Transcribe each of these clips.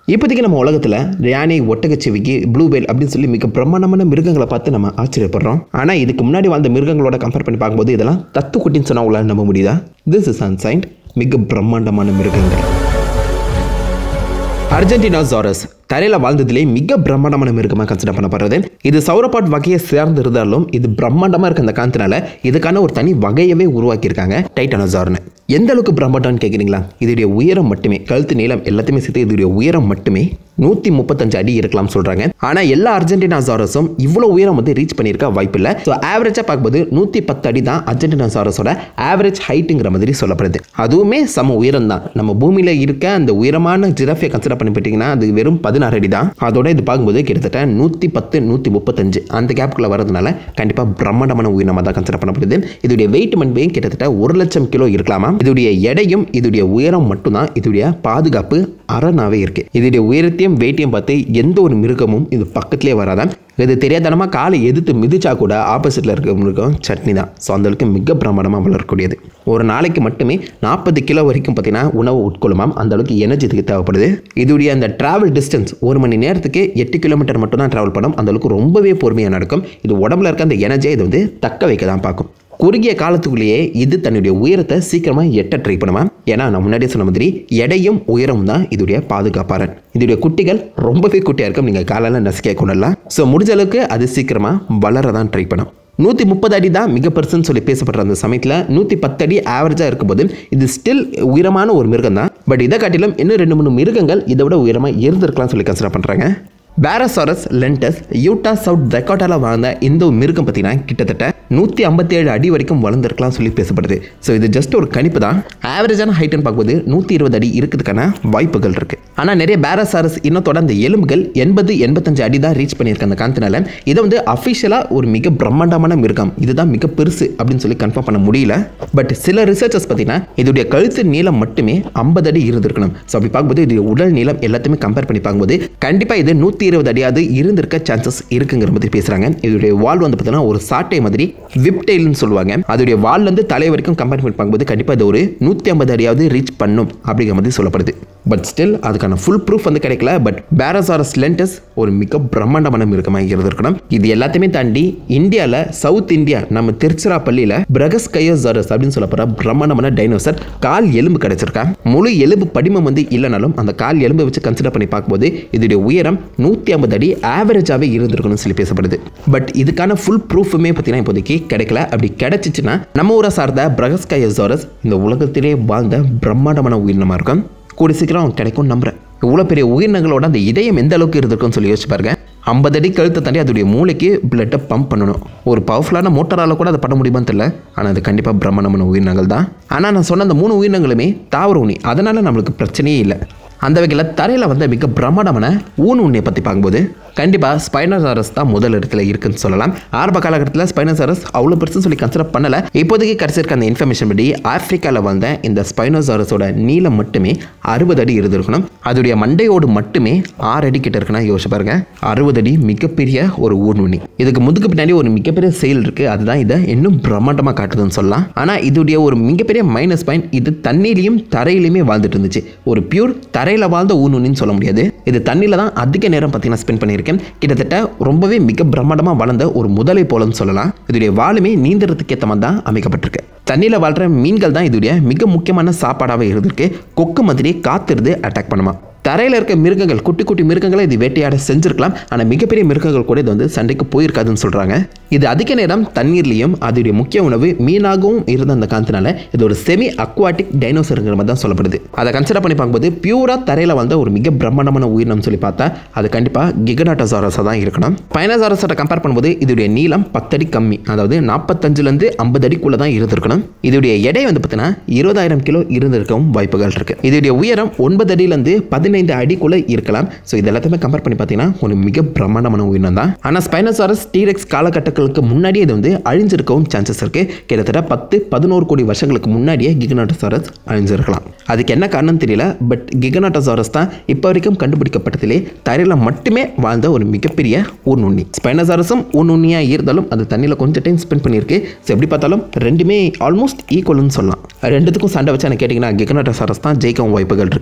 இப்போதைக்கு நம்ம உலகத்தில் யானை ஒட்டகச்சிவிக்கி ப்ளூ வேல் அப்படின்னு சொல்லி மிக பிரம்மாண்டமான மிருகங்களை பார்த்து நம்ம ஆச்சரியப்படுறோம் ஆனால் இதுக்கு முன்னாடி வாழ்ந்த மிருகங்களோட கம்பேர் பண்ணி பார்க்கும்போது இதெல்லாம் தத்துக்குட்டின்னு சொன்னால் உங்களால் நம்ப முடியுதா திஸ் இஸ் அன்சைன்ட் மிக பிரம்மாண்டமான மிருகங்கள் அர்ஜென்டினா ஜாரஸ் தரையில் வாழ்ந்ததிலே மிக பிரம்மாண்டமான மிருகமாக கன்சிடர் பண்ணப்படுறது இது சௌரபாட் வகையை சேர்ந்து இருந்தாலும் இது பிரம்மாண்டமாக இருக்க அந்த காரணத்தினால இதுக்கான ஒரு தனி வகையவே உருவாக்கியிருக்காங்க டைட்டானோசார்னு எந்த அளவுக்கு பிரம்மாண்டம்னு கேட்குறீங்களா இதோடைய உயரம் மட்டுமே கழுத்து நீளம் எல்லாத்தையுமே சேர்த்து இதோடைய உயரம் மட்டுமே நூற்றி முப்பத்தஞ்சு அடி இருக்கலாம் சொல்கிறாங்க ஆனால் எல்லா அர்ஜென்டினா ஜாரஸும் இவ்வளோ உயரம் வந்து ரீச் பண்ணியிருக்க வாய்ப்பில்லை ஸோ ஆவரேஜாக பார்க்கும்போது நூற்றி பத்து அடி தான் அர்ஜென்டினா ஜாரஸோட ஆவரேஜ் ஹைட்டுங்கிற மாதிரி சொல்லப்படுது அதுவுமே சம உயரம் தான் நம்ம பூமியில் இருக்க அந்த உயரமான ஜிராஃபியை கன்சிடர் பண்ணி போட்டிங்கன்னா அது வெறும் பதினாறு அடி தான் அதோட இது பார்க்கும்போது கிட்டத்தட்ட நூற்றி பத்து நூற்றி முப்பத்தஞ்சு அந்த கேப்புக்குள்ளே வரதுனால கண்டிப்பாக பிரம்மாண்டமான உயிரினமாக தான் கன்சிடர் பண்ணப்படுது இதோடைய வெயிட் மண்பையும் கிட்டத்தட்ட ஒரு லட்சம் கிலோ இருக்கலாமா இதோடைய எடையும் இதோடைய உயரம் மட்டும்தான் இதோடைய பாதுகாப்பு அரணாவே இருக்கு இதோடைய உயரத்தையும் வெயிட்டையும் பார்த்து எந்த ஒரு மிருகமும் இது பக்கத்திலே வராதான் இது தெரியாதனமாக காலை எதிர்த்து மிதிச்சா கூட ஆப்போசிட்டில் இருக்க மிருகம் சட்னி தான் ஸோ அந்தளவுக்கு மிக பிரமாண்டமாக வளரக்கூடியது ஒரு நாளைக்கு மட்டுமே நாற்பது கிலோ வரைக்கும் பார்த்தீங்கன்னா உணவு உட்கொள்ளுமாம் அந்த அளவுக்கு எனர்ஜி இதுக்கு தேவைப்படுது இதோடைய அந்த டிராவல் டிஸ்டன்ஸ் ஒரு மணி நேரத்துக்கு எட்டு கிலோமீட்டர் மட்டும் தான் ட்ராவல் பண்ணும் அந்த அளவுக்கு ரொம்பவே பொறுமையாக நடக்கும் இது உடம்புல இருக்க அந்த எனர்ஜியை இது வந்து தக்க வைக்க தான் பார்க்கும் குறுகிய காலத்துக்குள்ளேயே இது தன்னுடைய உயரத்தை சீக்கிரமாக எட்ட ட்ரை பண்ணுமா ஏன்னா நான் முன்னாடியே சொன்ன மாதிரி எடையும் உயரமும் தான் இதோடைய பாதுகாப்பாளன் இதோடைய குட்டிகள் ரொம்பவே குட்டியாக இருக்கும் நீங்கள் காலையில் நசுக்க கொள்ளலாம் ஸோ முடிஞ்ச அளவுக்கு அது சீக்கிரமாக வளர தான் ட்ரை பண்ணும் நூற்றி முப்பது அடி தான் மிக பெருசுன்னு சொல்லி பேசப்படுற அந்த சமயத்தில் நூற்றி பத்து அடி ஆவரேஜாக இருக்கும்போது இது ஸ்டில் உயரமான ஒரு மிருகம் தான் பட் இதை காட்டிலும் இன்னும் ரெண்டு மூணு மிருகங்கள் இதை விட உயரமாக இருந்திருக்கலாம் சொல்லி கன்சிடர் பண்ணுறாங்க பேரசாரஸ் லென்டஸ் யூட்டா சவுத் டெக்காட்டாவில் வாழ்ந்த இந்த மிருகம் பார்த்தீங்கன்னா கிட்டத்தட்ட நூற்றி ஐம்பத்தி ஏழு அடி வரைக்கும் வளர்ந்துருக்கலாம் சொல்லி பேசப்படுது ஸோ இது ஜஸ்ட் ஒரு கணிப்பு தான் ஆவரேஜான ஹைட்டுன்னு பார்க்கும்போது நூற்றி இருபது அடி இருக்கிறதுக்கான வாய்ப்புகள் இருக்குது ஆனால் நிறைய பேரசாரஸ் இன்னத்தோட அந்த எலும்புகள் எண்பது எண்பத்தஞ்சு அடி தான் ரீச் பண்ணியிருக்க அந்த காரணத்தினால இதை வந்து அஃபிஷியலாக ஒரு மிக பிரம்மாண்டமான மிருகம் இதுதான் மிக பெருசு அப்படின்னு சொல்லி கன்ஃபார்ம் பண்ண முடியல பட் சில ரிசர்ச்சர்ஸ் பார்த்தீங்கன்னா இதோடைய கழுத்து நீளம் மட்டுமே ஐம்பது அடி இருந்திருக்கணும் ஸோ அப்படி பார்க்கும்போது இது உடல் நீளம் எல்லாத்தையுமே கம்பேர் பண்ணி பார்க்கும்போது கண்டிப்பாக இது நூற்றி இருபது அடியாவது இருந்திருக்க சான்சஸ் இருக்குங்கிற மாதிரி பேசுகிறாங்க இதோடைய வால் வந்து பார்த்தீங்கன்னா ஒரு சாட்டை மாதிரி விப்டெயில்னு சொல்லுவாங்க அதோடைய வால்லேருந்து தலை வரைக்கும் கம்பேர் பண்ணி பார்க்கும்போது கண்டிப்பாக இது ஒரு நூற்றி ஐம்பது அடியாவது ரீச் பண்ணும் அப்படிங்கிற மாதிரி சொல்லப்படுது பட் ஸ்டில் அதுக்கான ஃபுல் ப்ரூஃப் வந்து கிடைக்கல பட் பேரசாரஸ் லென்டஸ் ஒரு மிக பிரம்மாண்டமான மிருகமாக இருந்திருக்கணும் இது எல்லாத்தையுமே தாண்டி இந்தியாவில் சவுத் இந்தியா நம்ம திருச்சிராப்பள்ளியில் பிரகஸ் கயோசாரஸ் அப்படின்னு சொல்லப்படுற பிரம்மாண்டமான டைனோசர் கால் எலும்பு கிடைச்சிருக்கா முழு எலும்பு படிமம் வந்து இல்லைனாலும் அந்த கால் எலும்பை வச்சு கன்சிடர் பண்ணி பார்க்கும்போது இதோடைய உயரம் நூற்றி ஐம்பது அடி ஆவரேஜாகவே இருந்திருக்கணும்னு சொல்லி பேசப்படுது பட் இதுக்கான ஃபுல் ப்ரூஃபுமே பார்த்தீங்கன்னா இப்போதைக்கு கிடைக்கல அப்படி கிடைச்சிச்சுன்னா நம்ம ஊரை சார்ந்த பிரகஸ் கயோசாரஸ் இந்த உலகத்திலே வாழ்ந்த பிரம்மாண்டமான உயிரினமாக இருக்கும் கூடி சீக்கிரம் கிடைக்கும் நம்புறேன் இவ்வளோ பெரிய உயிரினங்களோட அந்த இதயம் எந்த அளவுக்கு இருந்திருக்கும்னு சொல்லி யோசிச்சு பாருங்க ஐம்பது அடி கழுத்தை தாண்டி அதோடைய மூளைக்கு பிளட்டை பம்ப் பண்ணணும் ஒரு பவர்ஃபுல்லான மோட்டரால் கூட அதை பண்ண முடியுமான்னு தெரியல ஆனால் அது கண்டிப்பாக பிரம்மாண்டமான உயிரினங்கள் தான் ஆனால் நான் சொன்ன அந்த மூணு உயிரினங்களுமே தாவர உண்ணி அதனால் நம்மளுக்கு பிரச்சனையே இல்லை அந்த வகையில் தரையில் வந்த மிக பிரம்மாண்டமான ஊன் உண்ணியை பற்றி பார்க்கும்போது கண்டிப்பாக ஸ்பைனோசாரஸ் தான் முதல் இடத்துல இருக்குன்னு சொல்லலாம் ஆரம்ப காலகட்டத்தில் ஸ்பைனோசாரஸ் அவ்வளோ பெருசுன்னு சொல்லி கன்சிடர் பண்ணலை இப்போதைக்கு கிடச்சிருக்க அந்த இன்ஃபர்மேஷன் படி ஆப்பிரிக்காவில் வந்த இந்த ஸ்பைனோசாரஸோட நீளம் மட்டுமே அறுபது அடி இருந்திருக்கணும் அதோடைய மண்டையோடு மட்டுமே ஆறு அடி கிட்ட இருக்குன்னா யோசிச்சு பாருங்க அறுபது அடி மிகப்பெரிய ஒரு ஊர்நுனி இதுக்கு முதுகு பின்னாடி ஒரு மிகப்பெரிய செயல் இருக்கு அதுதான் இதை இன்னும் பிரம்மாண்டமாக காட்டுதுன்னு சொல்லலாம் ஆனால் இதோடைய ஒரு மிகப்பெரிய மைனஸ் பாயிண்ட் இது தண்ணியிலையும் தரையிலையுமே வாழ்ந்துட்டு இருந்துச்சு ஒரு பியூர் தரையில் வாழ்ந்த ஊர்நுனின்னு சொல்ல முடியாது இது தண்ணியில் தான் அதிக நேரம் பார்த்தீங்கன்னா ஸ்பெண்ட் பண்ணியிருக்கேன் கிட்டத்தட்ட ரொம்பவே மிக பிரம்மாண்டமாக வளர்ந்த ஒரு முதலை போலன்னு சொல்லலாம் இதோடைய வாளுமே நீந்துறதுக்கு ஏற்ற மாதிரி தான் அமைக்கப்பட்டிருக்கு தண்ணியில் வாழ்கிற மீன்கள் தான் இதோடைய மிக முக்கியமான சாப்பாடாகவே இருந்திருக்கு கொக்கு மாதிரி காத்திருந்து அட்டாக் பண்ணுமா தரையில் இருக்க மிருகங்கள் குட்டி குட்டி மிருகங்களை இது வேட்டையாட செஞ்சிருக்கலாம் ஆனால் மிகப்பெரிய மிருகங்கள் கூட இது வந்து சண்டைக்கு போயிருக்காதுன்னு சொல்கிறாங்க இது அதிக நேரம் தண்ணீர்லையும் அதோடைய முக்கிய உணவு மீனாகவும் இருந்த அந்த காரணத்தினால இது ஒரு செமி அக்வாட்டிக் டைனோசருங்கிற மாதிரி தான் சொல்லப்படுது அதை கன்சிடர் பண்ணி பார்க்கும்போது பியூராக தரையில் வாழ்ந்த ஒரு மிக பிரம்மாண்டமான உயிரினம் சொல்லி பார்த்தா அது கண்டிப்பாக கிகனாட்டசாரஸாக தான் இருக்கணும் பைனசாரஸோட கம்பேர் பண்ணும்போது இதோடைய நீளம் பத்தடி கம்மி அதாவது நாற்பத்தஞ்சுலேருந்து ஐம்பது அடிக்குள்ளே தான் இருந்திருக்கணும் இதோடைய எடை வந்து பார்த்தீங்கன்னா இருபதாயிரம் கிலோ இருந்திருக்கவும் வாய்ப்புகள் இருக்கு இதோடைய உயரம் ஒன்பது அடியிலேருந்து பதினைந்து அடிக்குள்ளே இருக்கலாம் ஸோ இது எல்லாத்தையுமே கம்பேர் பண்ணி பார்த்தீங்கன்னா ஒரு மிக பிரம்மாண்டமான உயிரினம் தான் ஆனால் ஸ்பைனசாரஸ் டீரெக்ஸ் காலகட்டங்களுக்கு முன்னாடியே இது வந்து அழிஞ்சிருக்கவும் சான்சஸ் இருக்கு கிட்டத்தட்ட பத்து பதினோரு கோடி வருஷங்களுக்கு முன்னாடியே கிகனாட்டசாரஸ் அழிஞ்சிருக்கலாம் அதுக்கு என்ன காரணம் தெரியல பட் கிகனாட்டசாரஸ் தான் இப்போ வரைக்கும் கண்டுபிடிக்கப்பட்டதிலே தரையில் மட்டுமே வாழ்ந்த ஒரு மிகப்பெரிய ஊர்நுண்ணி ஸ்பைனசாரஸும் ஊர்நுண்ணியாக இருந்தாலும் அது தண்ணியில் கொஞ்சம் டைம் ஸ்பெண்ட் பண்ணியிருக்கு ஸோ எப்படி பார்த்தாலும் ரெண்டுமே ஆல்மோஸ்ட் ஈக்குவல்னு சொல்லலாம் ரெண்டுத்துக்கும் சண்டை வச்சு எனக்கு கேட்டிங்கன்னா கிகனாட்டசாரஸ் தான் ஜெயிக்கவும் வாய்ப்புகள் இருக்கு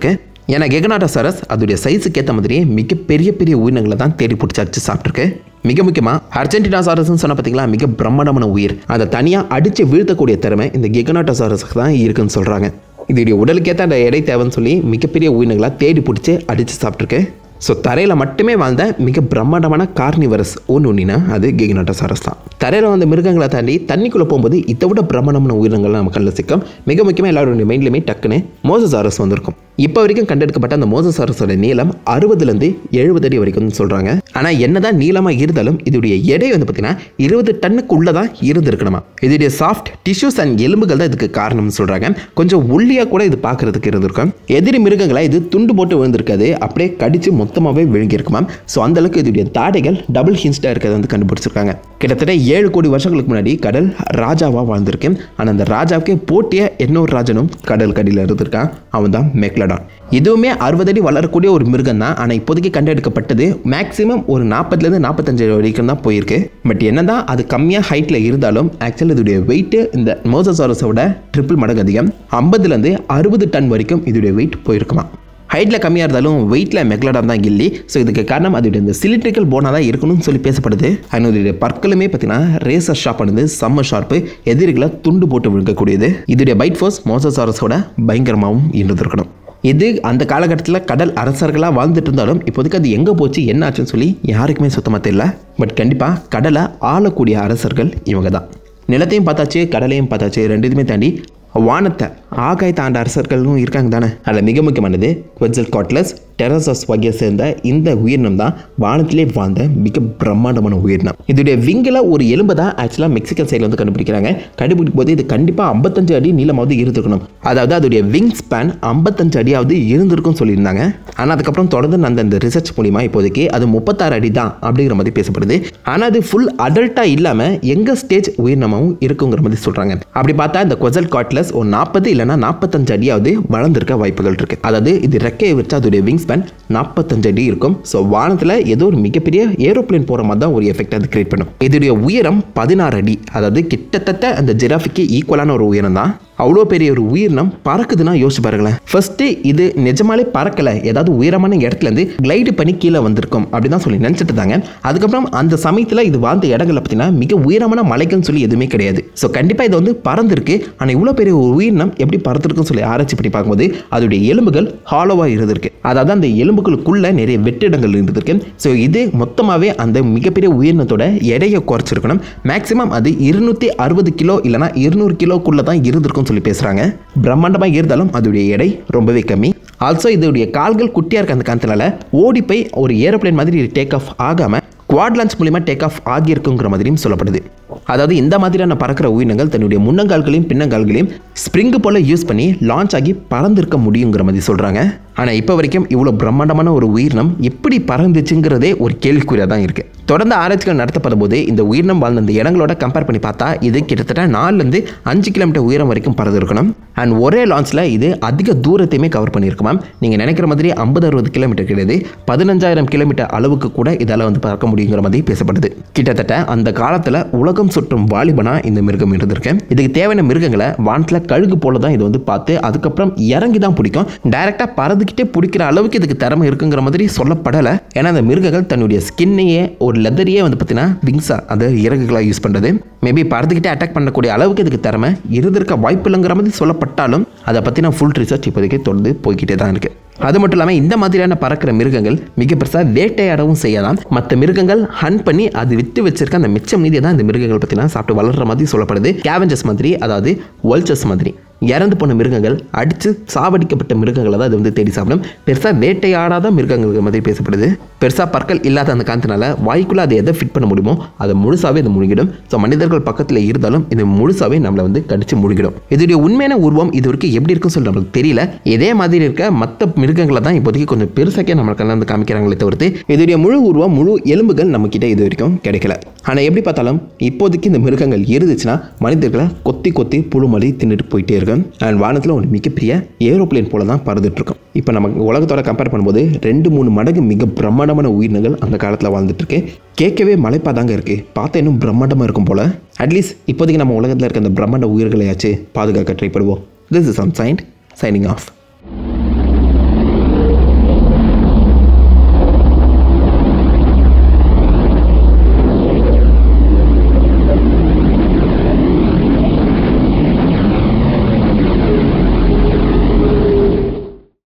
ஏன்னா கெகனாட்டோசாரஸ் அதோடைய சைஸுக்கு ஏற்ற மாதிரியே மிக பெரிய பெரிய உயிரினங்களை தான் தேடி பிடிச்சி அடிச்சு சாப்பிட்ருக்கு மிக முக்கியமாக அர்ஜென்டினாசாரஸ்னு சொன்ன பார்த்தீங்களா மிக பிரம்மாண்டமான உயிர் அதை தனியாக அடித்து வீழ்த்தக்கூடிய திறமை இந்த கெகனாட்டோசாரஸுக்கு தான் இருக்குன்னு சொல்கிறாங்க இதோடைய உடலுக்கேற்ற அந்த எடை தேவைன்னு சொல்லி மிகப்பெரிய உயிரினங்களாக தேடி பிடிச்சி அடித்து சாப்பிட்ருக்கு ஸோ தரையில் மட்டுமே வாழ்ந்த மிக பிரம்மாண்டமான கார்னிவரஸ் ஒன்று ஒன்றினா அது கெகனாட்டோசாரஸ் தான் தரையில் வந்த மிருகங்களை தாண்டி தண்ணிக்குள்ளே போகும்போது இதை விட பிரம்மாண்டமான உயிரினங்கள் நம்ம கண்ணில் சிக்கும் மிக முக்கியமாக எல்லாருடைய மைண்ட்லையுமே டக்குன்னு மோசசாரஸ் வந்திருக்கும் இப்போ வரைக்கும் கண்டெடுக்கப்பட்ட அந்த மோசசாரஸோட நீளம் அறுபதுலேருந்து எழுபது அடி வரைக்கும் சொல்கிறாங்க ஆனால் என்னதான் நீளமாக இருந்தாலும் இதோடைய எடை வந்து பார்த்தீங்கன்னா இருபது டன்னுக்குள்ளே தான் இருந்திருக்கணுமா இதோடைய சாஃப்ட் டிஷ்யூஸ் அண்ட் எலும்புகள் தான் இதுக்கு காரணம்னு சொல்கிறாங்க கொஞ்சம் ஒல்லியாக கூட இது பார்க்குறதுக்கு இருந்திருக்கும் எதிரி மிருகங்களை இது துண்டு போட்டு விழுந்திருக்காது அப்படியே கடித்து மொத்தமாகவே விழுங்கியிருக்குமாம் ஸோ அந்தளவுக்கு இதோடைய தாடைகள் டபுள் ஹின்ஸ்டாக இருக்கிறத வந்து கண்டுபிடிச்சிருக்காங்க கிட்டத்தட்ட ஏழு கோடி வருஷங்களுக்கு முன்னாடி கடல் ராஜாவாக வாழ்ந்திருக்கு ஆனால் அந்த ராஜாவுக்கே போட்டிய இன்னொரு ராஜனும் கடல் கடியில் இருந்திருக்கான் அவன் தான் மெக்லடான் இதுவுமே அறுபது அடி வளரக்கூடிய ஒரு மிருகம் தான் ஆனால் இப்போதைக்கு கண்டெடுக்கப்பட்டது மேக்ஸிமம் ஒரு நாற்பதுலேருந்து நாற்பத்தஞ்சு வரைக்கும் தான் போயிருக்கு பட் என்னதான் அது கம்மியாக ஹைட்டில் இருந்தாலும் ஆக்சுவலி இதோடைய வெயிட்டு இந்த மோசசாரஸோட ட்ரிபிள் மடங்கு அதிகம் ஐம்பதுலேருந்து அறுபது டன் வரைக்கும் இதோடைய வெயிட் போயிருக்குமா ஹைட்டில் கம்மியாக இருந்தாலும் வெயிட்டில் மெக்லடான் தான் கில்லி ஸோ இதுக்கு காரணம் அதோடைய இந்த சிலிட்ரிக்கல் போனாக தான் இருக்கணும்னு சொல்லி பேசப்படுது அதனுடைய பற்களுமே பார்த்தீங்கன்னா ரேசர் ஷாப் ஆனது செம்ம ஷார்ப்பு எதிரிகளை துண்டு போட்டு விழுக்கக்கூடியது இதோடைய பைட் ஃபோர்ஸ் மோசசாரஸோட பயங்கரமாகவும் இருந்திருக்கணும் இது அந்த காலகட்டத்தில் கடல் அரசர்களாக வாழ்ந்துட்டு இருந்தாலும் இப்போதைக்கு அது எங்கே போச்சு என்ன ஆச்சுன்னு சொல்லி யாருக்குமே சுத்தமாக தெரியல பட் கண்டிப்பாக கடலை ஆளக்கூடிய அரசர்கள் இவங்க தான் நிலத்தையும் பார்த்தாச்சு கடலையும் பார்த்தாச்சு ரெண்டுத்தையுமே தாண்டி வானத்தை ஆகாய தாண்ட அரசர்களும் இருக்காங்க தானே அதில் மிக முக்கியமானது குவெட்சல் காட்லஸ் டெரசஸ் வகையை சேர்ந்த இந்த உயிரினம் தான் வானத்திலே வாழ்ந்த மிக பிரம்மாண்டமான உயிரினம் இதோடைய விங்கில் ஒரு எலும்பை தான் ஆக்சுவலாக மெக்சிகன் சைடில் வந்து கண்டுபிடிக்கிறாங்க கண்டுபிடிக்கும் போது இது கண்டிப்பாக ஐம்பத்தஞ்சு அடி நீளமாவது இருந்திருக்கணும் அதாவது அதோடைய விங் ஸ்பேன் ஐம்பத்தஞ்சு அடியாவது இருந்திருக்கும் சொல்லியிருந்தாங்க ஆனால் அதுக்கப்புறம் தொடர்ந்து அந்த இந்த ரிசர்ச் மூலிமா இப்போதைக்கு அது முப்பத்தாறு அடி தான் அப்படிங்கிற மாதிரி பேசப்படுது ஆனால் அது ஃபுல் அடல்ட்டாக இல்லாமல் எங்கள் ஸ்டேஜ் உயிரினமாகவும் இருக்குங்கிற மாதிரி சொல்கிறாங்க அப்படி பார்த்தா இந்த கொசல் காட்லஸ் ஒரு நாற்பது இல்லைனா நாற்பத்தஞ்சு அடியாவது வளர்ந்துருக்க வாய்ப்புகள் இருக்குது அதாவது இது ரெக்கையை வச்சு அதோடைய விங் ஸ்பேன் நாற்பத்தஞ்சு அடி இருக்கும் ஸோ வானத்தில் ஏதோ ஒரு மிகப்பெரிய ஏரோப்ளேன் போகிற மாதிரி தான் ஒரு எஃபெக்ட் அது கிரியேட் பண்ணும் இதோடைய உயரம் பதினாறு அடி அதாவது கிட்டத்தட்ட அந்த ஜிராஃபிக்கு ஈக்குவலான ஒரு உயரம் தான் அவ்வளோ பெரிய ஒரு உயிரினம் பறக்குதுன்னா யோசிச்சு பாருங்களேன் ஃபர்ஸ்ட் இது நிஜமாலே பறக்கலை ஏதாவது உயரமான இடத்துலேருந்து கிளைடு பண்ணி கீழே வந்திருக்கும் அப்படி தான் சொல்லி நினச்சிட்டு இருந்தாங்க அதுக்கப்புறம் அந்த சமயத்தில் இது வாழ்ந்த இடங்களில் பார்த்தீங்கன்னா மிக உயரமான மலைகள்னு சொல்லி எதுவுமே கிடையாது ஸோ கண்டிப்பாக இது வந்து பறந்துருக்கு ஆனால் இவ்வளோ பெரிய ஒரு உயிரினம் எப்படி பறந்துருக்குன்னு சொல்லி ஆராய்ச்சி பண்ணி பார்க்கும்போது அதோடைய எலும்புகள் ஹாலோவாக இருந்திருக்கு அதாவது அந்த எலும்புகளுக்குள்ள நிறைய வெற்றிடங்கள் இருந்திருக்கு ஸோ இது மொத்தமாகவே அந்த மிகப்பெரிய உயிரினத்தோட எடையை குறைச்சிருக்கணும் மேக்ஸிமம் அது இருநூற்றி அறுபது கிலோ இல்லைனா இருநூறு கிலோக்குள்ளே தான் இருந்திருக்கும் சொல்லி பேசுகிறாங்க பிரம்மாண்டமாக இருந்தாலும் அதோடைய எடை ரொம்பவே கம்மி ஆல்சோ இதோடைய கால்கள் குட்டியாக இருக்க அந்த காரணத்தினால ஓடி போய் ஒரு ஏரோப்ளேன் மாதிரி டேக் ஆஃப் ஆகாமல் குவாட் லான்ச் மூலிமா டேக் ஆஃப் ஆகியிருக்குங்கிற மாதிரியும் சொல்லப்படுது அதாவது இந்த மாதிரியான பறக்கிற உயிரினங்கள் தன்னுடைய முன்னங்கால்களையும் பின்னங்கால்களையும் ஸ்ப்ரிங்கு போல யூஸ் பண்ணி லான்ச் ஆகி பறந்திருக்க முடியுங்கிற மாதிரி சொல்கிறாங்க ஆனால் இப்போ வரைக்கும் இவ்வளோ பிரம்மாண்டமான ஒரு உயிரினம் எப்படி பறந்துச்சுங்கிறதே ஒரு கேள்விக்குறியாக தான் இருக்குது தொடர்ந்து ஆராய்ச்சிகள் நடத்தப்படும் போது இந்த உயிரினம் வாழ்ந்த அந்த இடங்களோட கம்பேர் பண்ணி பார்த்தா இது கிட்டத்தட்ட நாலுலேருந்து அஞ்சு கிலோமீட்டர் உயரம் வரைக்கும் பறந்துருக்கணும் அண்ட் ஒரே லான்ச்சில் இது அதிக தூரத்தையுமே கவர் பண்ணியிருக்குமாம் நீங்கள் நினைக்கிற மாதிரி ஐம்பது அறுபது கிலோமீட்டர் கிடையாது பதினஞ்சாயிரம் கிலோமீட்டர் அளவுக்கு கூட இதால் வந்து பறக்க முடியுங்கிற மாதிரி பேசப்படுது கிட்டத்தட்ட அந்த காலத்தில் உலகம் சுற்றும் வாலிபனா இந்த மிருகம் இருந்திருக்கு இதுக்கு தேவையான மிருகங்களை வானத்தில் கழுகு போல தான் இது வந்து பார்த்து அதுக்கப்புறம் இறங்கி தான் பிடிக்கும் டைரெக்டாக பறந்துக்கிட்டே பிடிக்கிற அளவுக்கு இதுக்கு திறமை இருக்குங்கிற மாதிரி சொல்லப்படலை ஏன்னா அந்த மிருகங்கள் தன்னுடைய ஸ்கின்னையே ஒரு லெதரையே வந்து பார்த்தீங்கன்னா விங்ஸா அது இறகுகளாக யூஸ் பண்ணுறது மேபி பறந்துக்கிட்டே அட்டாக் பண்ணக்கூடிய அளவுக்கு இதுக்கு திறமை இருந்திருக்க வாய்ப்பு இல்லைங்கிற மாதிரி சொல்லப்பட்டாலும் அதை பற்றின ஃபுல் ரிசர்ச் இப்போதைக்கு தொடர்ந்து போய்கிட்டே தான் இருக்குது அது மட்டும் இல்லாமல் இந்த மாதிரியான பறக்கிற மிருகங்கள் மிக பெருசாக வேட்டையாடவும் செய்யலாம் மற்ற மிருகங்கள் ஹன் பண்ணி அது விட்டு வச்சிருக்க அந்த மிச்சம் மீதியை தான் இந்த மிருகங்கள் பார்த்தீங்கன்னா சாப்பிட்டு வளர்ற மாதிரி சொல்லப்படுது கேவஞ்சஸ் மாதிரி அதாவது ஒல்ச்சஸ் மாதிரி இறந்து போன மிருகங்கள் அடித்து சாவடிக்கப்பட்ட மிருகங்களை தான் அது வந்து தேடி சாப்பிடும் பெருசாக வேட்டையாடாத மிருகங்கள் மாதிரி பேசப்படுது பெருசாக பற்கள் இல்லாத அந்த காரணத்தினால வாய்க்குள்ளே அதை எதை ஃபிட் பண்ண முடியுமோ அதை முழுசாகவே அது முழுகிடும் ஸோ மனிதர்கள் பக்கத்தில் இருந்தாலும் இது முழுசாகவே நம்மளை வந்து கடிச்சு முழுகிடும் இதோடைய உண்மையான உருவம் இது வரைக்கும் எப்படி இருக்குன்னு சொல்லி நம்மளுக்கு தெரியல இதே மாதிரி இருக்க மற்ற மிருகங்களை தான் இப்போதைக்கு கொஞ்சம் பெருசாக்கே நம்மளுக்கு வந்து காமிக்கிறாங்களே தவிர்த்து இதோடைய முழு உருவம் முழு எலும்புகள் நம்மக்கிட்ட இது வரைக்கும் கிடைக்கல ஆனால் எப்படி பார்த்தாலும் இப்போதைக்கு இந்த மிருகங்கள் இருந்துச்சுன்னா மனிதர்களை கொத்தி கொத்தி புழுமலி தின்னுட்டு போயிட்டே இருக்கும் அண்ட் வானத்தில் ஒரு மிகப்பெரிய ஏரோப்ளேன் போல தான் பறந்துட்டு இருக்கும் இப்போ நம்ம உலகத்தோட கம்பேர் பண்ணும்போது ரெண்டு மூணு மடங்கு மிக பிரம்மாண்டமான உயிரினங்கள் அந்த காலத்தில் வாழ்ந்துட்டு இருக்கு கேட்கவே மலைப்பாதாங்க இருக்குது பார்த்தா இன்னும் பிரம்மாண்டமாக இருக்கும் போல அட்லீஸ்ட் இப்போதைக்கு நம்ம உலகத்தில் இருக்க அந்த பிரம்மாண்ட உயிர்களையாச்சு பாதுகாக்க ட்ரை பண்ணுவோம் திஸ் இஸ் சம் சைண்ட் சைனிங் ஆஃப்